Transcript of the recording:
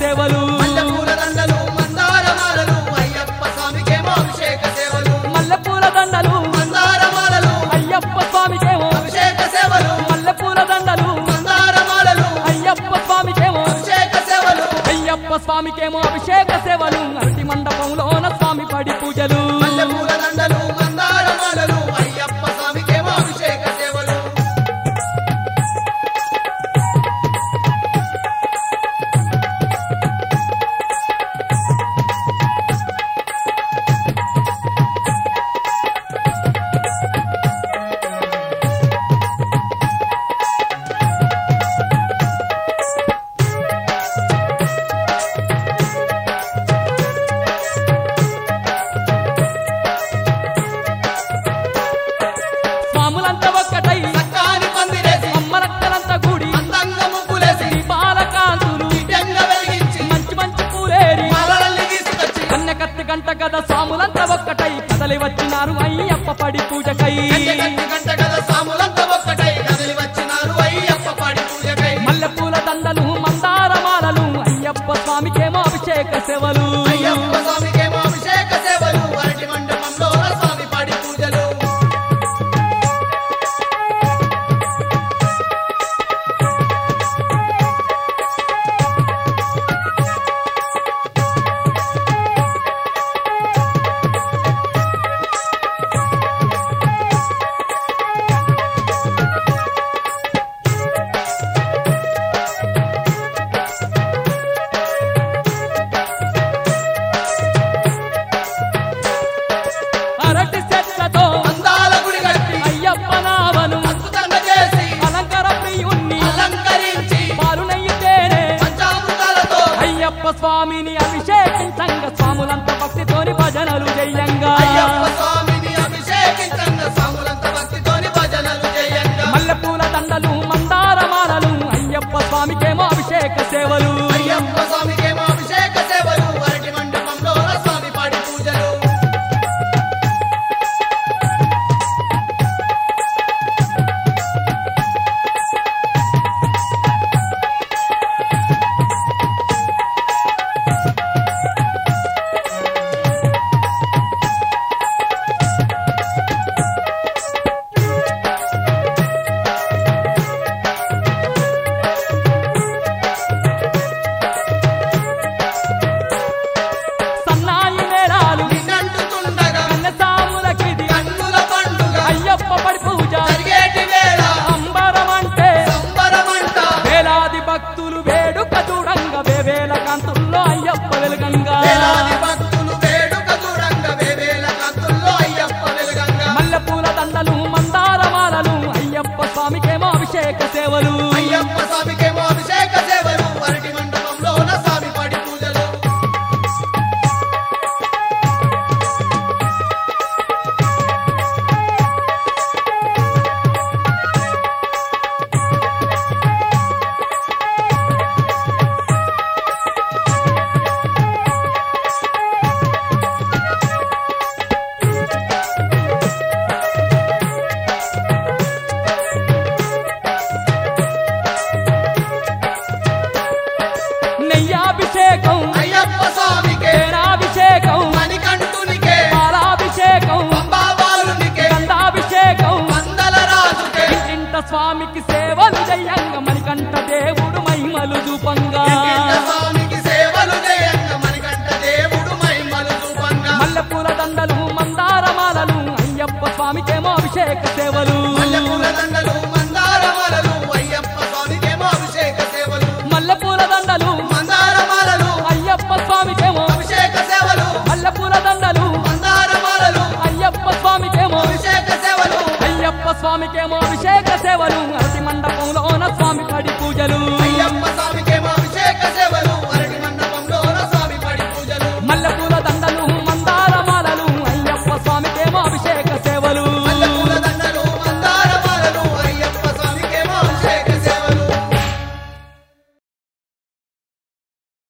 సేవలు మల్లెపూల దండలు మందార మాలలు అయ్యప్ప స్వామికేమో అభిషేక సేవలు మల్లెపూల దండలు మందార మాలలు అయ్యప్ప స్వామికేమో అభిషేక సేవలు మల్లెపూల దండలు మందార మాలలు అయ్యప్ప స్వామికేమో అభిషేక సేవలు అయ్యప్ప స్వామికేమో అభిషేక సేవలు అరటి మండపంలోన స్వామి పడి పూజలు మల్లెపూల దండలు మందార మాలలు అయ్యప్ప స్వామికేమో అభిషేక సేవలు స్వాములంతా ఒక్కటై చక్కాని పందిరేసి అమ్మలక్కలంతా కూడి అందంగా ముగ్గులేసి దీపాల కాంతులు దివ్యంగా వెలిగించి మంచి మంచి పూలేరి మాలలల్ని తీసుకొచ్చి కన్నెకత్తి గంట గద స్వాములంతా ఒక్కటై కదలి వచ్చినారు అయ్యప్ప పడి పూజకై గంట గంట గంట గద సాములంతా ఒక్కటై కదిలి వచ్చినారు అయ్యప్ప పాడి పూజకై మల్లెపూల దండలు మందార మాలలు అయ్యప్ప స్వామికేమో అభిషేక సేవలు అయ్యప్ప స్వామికేమో అభిషేక సేవలు అరటి మండపంలో స్వామి పాడి పూజలు అరటి చెట్లతో అందాల గుడి కట్టి అయ్యప్ప నావను అద్భుతంగా చేసి అలంకార ప్రియుణ్ణి అలంకరించి పాలు నెయ్యితేనే పంచామృతాలతో అయ్యప్ప స్వామిని అభిషేకించంగ స్వాములంత భక్తితోని భజనలు చెయ్యంగా అయ్యప్ప స్వామిని అభిషేకించంగా సాములంత భక్తితోని భజనలు చేయంగా మల్లెపూల దండలు మందార మాలలు అయ్యప్ప స్వామికేమో అభిషేక సేవలు అయ్యప్ప స్వామికేమో అభిషేక సేవలు అరటి మండపంలో స్వామి పాడి పూజలు సన్నాయి మేళాలు నిన్నంటుతుండగా కన్నసాములకిది కన్నుల పండుగ అయ్యప్ప పడి పూజ జరిగేటి వేళ అంబరం అంటే సంబరమంట వేలాది భక్తులు వేడుక చూడంగ వేవేల కాంతుల్లో అయ్యప్ప వెలుగంగా వేలాది భక్తులు వేడుక చూడంగా వేవేల కాంతుల్లో అయ్యప్ప వెలుగంగా మల్లెపూల దండలు మందార మాలలు అయ్యప్ప స్వామికేమో అభిషేక సేవలు అయ్యప్ప స్వామికేమో అభిషేక సేవలు అరటి మండపంలో స్వామి పాడి పూజలు నెయ్యాభిషేకం అయ్యప్ప స్వామికే తేనాభిషేకం మణికంఠునికే పాలాభిషేకం పంబాబాలునికే గంధాభిషేకం మందల రాజుకే ఇంటింట స్వామికి సేవలు చెయ్యంగ మణికంఠ దేవుడు మహిమలు చూపంగా ఇంటింట స్వామికి సేవలు చేయంగా మణికంఠ దేవుడు మహిమలు చూపంగా మల్లెపూల దండలు మందార మాలలు అయ్యప్ప స్వామికేమో అభిషేక సేవలు మల్లెపూల దండలు మందార మాలలు అయ్యప్ప స్వామికేమో అభిషేక సేవలు మల్లెపూల దండలు మందార మాలలు అయ్యప్ప స్వామికేమో అభిషేక సేవలు మల్లెపూల దండలు మందార మాలలు అయ్యప్ప స్వామికేమో అభిషేక సేవలు అయ్యప్ప స్వామికేమో అభిషేక సేవలు అరటి మండపంలో